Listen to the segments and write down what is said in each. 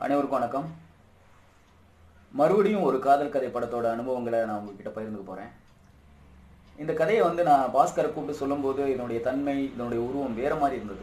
அனைவருக்கும் வணக்கம் மறுபடியும் ஒரு காதல் கதை படத்தோட அனுபவங்களை நான் உங்ககிட்ட பகிர்ந்துக்க போகிறேன் இந்த கதையை வந்து நான் பாஸ்கரை கூப்பிட்டு சொல்லும்போது இதனுடைய தன்மை இதனுடைய உருவம் வேற மாதிரி இருந்தது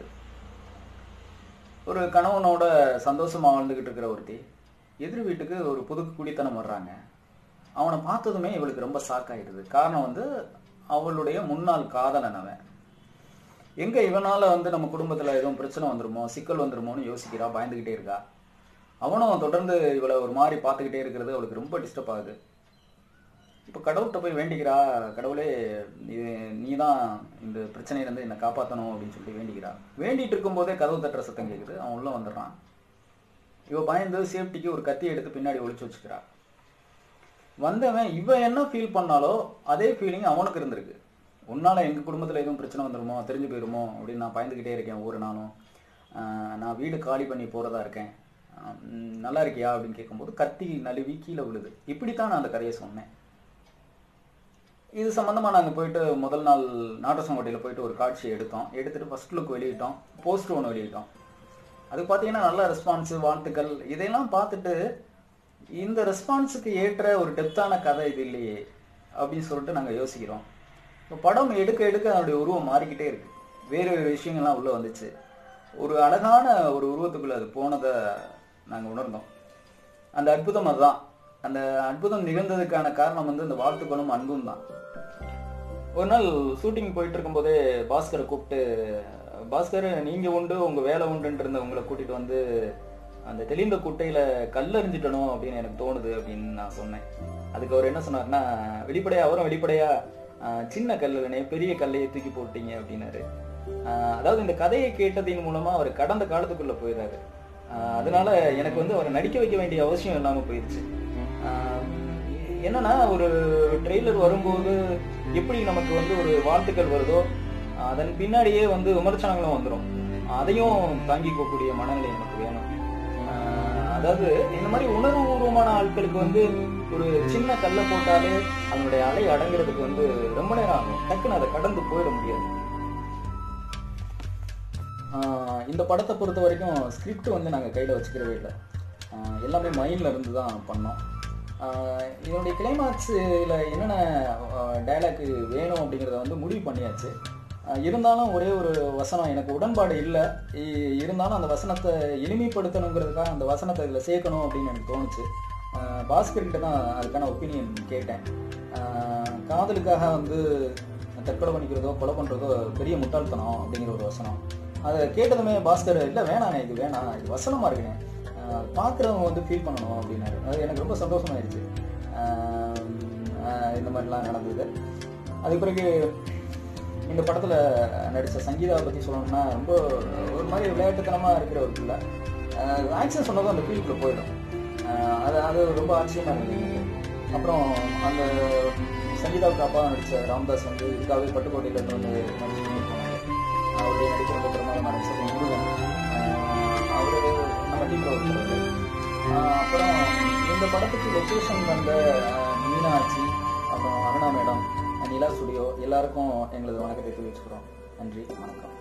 ஒரு கணவனோட சந்தோஷமா வாழ்ந்துகிட்டு இருக்கிற ஒருத்தி எதிர் வீட்டுக்கு ஒரு புது குடித்தனம் வர்றாங்க அவனை பார்த்ததுமே இவளுக்கு ரொம்ப ஷாக் ஆயிடுது காரணம் வந்து அவளுடைய முன்னாள் காதலன் அவன் எங்க இவனால வந்து நம்ம குடும்பத்துல எதுவும் பிரச்சனை வந்துருமோ சிக்கல் வந்துருமோன்னு யோசிக்கிறா பயந்துகிட்டே இருக்கா அவனும் தொடர்ந்து இவளை ஒரு மாதிரி பார்த்துக்கிட்டே இருக்கிறது அவளுக்கு ரொம்ப டிஸ்டர்ப் ஆகுது இப்போ கடவுள்கிட்ட போய் வேண்டிக்கிறா கடவுளே இது நீ தான் இந்த பிரச்சனையிலேருந்து என்னை காப்பாற்றணும் அப்படின்னு சொல்லி வேண்டிக்கிறா வேண்டிட்டு இருக்கும்போதே கதவு தட்டுற சத்தம் கேட்குது அவன் உள்ள வந்துடுறான் இவ பயந்து சேஃப்டிக்கு ஒரு கத்தி எடுத்து பின்னாடி ஒளிச்சு வச்சுக்கிறா வந்தவன் இவன் என்ன ஃபீல் பண்ணாலோ அதே ஃபீலிங் அவனுக்கு இருந்திருக்கு உன்னால எங்க குடும்பத்துல எதுவும் பிரச்சனை வந்துருமோ தெரிஞ்சு போயிருமோ அப்படின்னு நான் பயந்துக்கிட்டே இருக்கேன் ஒவ்வொரு நாளும் ஆஹ் நான் வீடு காலி பண்ணி போறதா இருக்கேன் ஆஹ் உம் நல்லா இருக்கியா அப்படின்னு கேட்கும்போது கத்தி நழுவி கீழே விழுது இப்படித்தான் நான் அந்த கதையை சொன்னேன் இது சம்பந்தமா நாங்க போயிட்டு முதல் நாள் நாட்டசங்கோட்டையில போயிட்டு ஒரு காட்சியை எடுத்தோம் எடுத்துட்டு ஃபர்ஸ்ட் லுக் வெளியிட்டோம் போஸ்டர் ஒன்று வெளியிட்டோம் அது பார்த்தீங்கன்னா நல்ல ரெஸ்பான்ஸ் வாழ்த்துக்கள் இதையெல்லாம் பார்த்துட்டு இந்த ரெஸ்பான்ஸுக்கு ஏற்ற ஒரு டெப்த்தான கதை இது இல்லையே அப்படின்னு சொல்லிட்டு நாங்கள் யோசிக்கிறோம் இப்போ படம் எடுக்க எடுக்க அதனுடைய உருவம் மாறிக்கிட்டே இருக்கு வேறு வேறு விஷயங்கள்லாம் உள்ள வந்துச்சு ஒரு அழகான ஒரு உருவத்துக்குள்ள அது போனதை நாங்கள் உணர்ந்தோம் அந்த அற்புதம் அதுதான் அந்த அற்புதம் நிகழ்ந்ததுக்கான காரணம் வந்து இந்த வாழ்த்துக்களும் அன்பும் தான் ஒரு நாள் ஷூட்டிங் போயிட்டு இருக்கும்போதே பாஸ்கரை கூப்பிட்டு பாஸ்கர் நீங்க உண்டு உங்க வேலை உண்டுன்னு இருந்த உங்களை கூட்டிட்டு வந்து அந்த தெளிந்த குட்டையில கல் எறிஞ்சிட்டணும் அப்படின்னு எனக்கு தோணுது அப்படின்னு நான் சொன்னேன் அதுக்கு அவர் என்ன சொன்னார்னா வெளிப்படையா அவரும் வெளிப்படையா ஆஹ், சின்ன கல்லுலனே பெரிய கல்லையை தூக்கி போட்டீங்க அப்படின்னாரு ஆஹ், அதாவது இந்த கதையை கேட்டதின் மூலமா அவர் கடந்த காலத்துக்குள்ள போயிடுறாரு ஆஹ், அதனால எனக்கு வந்து அவரை நடிக்க வைக்க வேண்டிய அவசியம் இல்லாம போயிடுச்சு ஆஹ், என்னன்னா ஒரு ட்ரெய்லர் வரும்போது எப்படி நமக்கு வந்து ஒரு வாழ்த்துக்கள் வருதோ அதன் பின்னாடியே வந்து விமர்சனங்களும் வந்துடும் அதையும் தாங்கிக்கக்கூடிய மனநிலை நமக்கு வேணும் ஆஹ் அதாவது இந்த மாதிரி உணர்வு பூர்வமான ஆட்களுக்கு வந்து ஒரு சின்ன கல்லை போட்டாலே அதனுடைய அலை அடங்குறதுக்கு வந்து ரொம்ப நேரம் ஆகும் டக்குன்னு அதை கடந்து போயிட முடியாது ஆஹ் இந்த படத்தை பொறுத்த வரைக்கும் ஸ்கிரிப்ட் வந்து நாங்கள் கையில் வச்சுக்கிறவே இல்லை ஆஹ் எல்லாமே மைண்டில் இருந்து தான் பண்ணோம் ஆஹ் இதனுடைய கிளைமாக்ஸில் என்னென்ன டைலாக் வேணும் அப்படிங்கிறத வந்து முடிவு பண்ணியாச்சு ஆஹ் இருந்தாலும் ஒரே ஒரு வசனம் எனக்கு உடன்பாடு இல்லை இ- இருந்தாலும் அந்த வசனத்தை எளிமைப்படுத்தணுங்கிறதுக்காக அந்த வசனத்தை இதில் சேர்க்கணும் அப்படின்னு எனக்கு தோணுச்சு ஆஹ் பாஸ்கர்கிட்ட தான் அதுக்கான ஒப்பீனியன் கேட்டேன் ஆஹ் காதலுக்காக வந்து தற்கொலை பண்ணிக்கிறதோ கொலை பண்ணுறதோ பெரிய முட்டாள்தனம் அப்படிங்கிற ஒரு வசனம் அதை கேட்டதுமே பாஸ்கர் இல்லை வேணாண்ணே இது வேணாம் இது வசனமாக இருக்குண்ணே ஆஹ் பார்க்குறவங்க வந்து ஃபீல் பண்ணணும் அப்படின்னாரு அது எனக்கு ரொம்ப சந்தோஷமாயிருச்சு ஆஹ் ஆஹ் இந்த மாதிரிலாம் நடந்தது அதுக்கு பிறகு இந்த படத்தில் நடித்த சங்கீதாவை பற்றி சொல்லணும்னா ரொம்ப ஒரு மாதிரி விளையாட்டுத்தனமாக இருக்கிற ஒரு பிள்ளை ஆக்ஷன் சொன்னதும் அந்த ஃபீல்டுக்குள்ள போயிடும் ஆஹ் அது அது ரொம்ப ஆச்சரியமாக இருந்தது எனக்கு. அப்புறம் அந்த சங்கீதாவுக்கு அப்பா நடித்த ராம்தாஸ் வந்து இதுக்காகவே பட்டுக்கோட்டையில இருந்து வந்து நடிச்சு போனாங்க அவருடைய நடிப்பு ரொம்ப பிரமாதமாக நடிச்சது முருகன் அவர் நம்ம டீமில் ஒருத்தர் ஆஹ் அப்புறம் இந்த படத்துக்கு லொக்கேஷன் வந்த ஆஹ் மீனாட்சி அப்புறம் அருணா மேடம் நிலா ஸ்டுடியோ எல்லாருக்கும் எங்களது வணக்கத்தை தெரிவிச்சுக்கிறோம் நன்றி வணக்கம்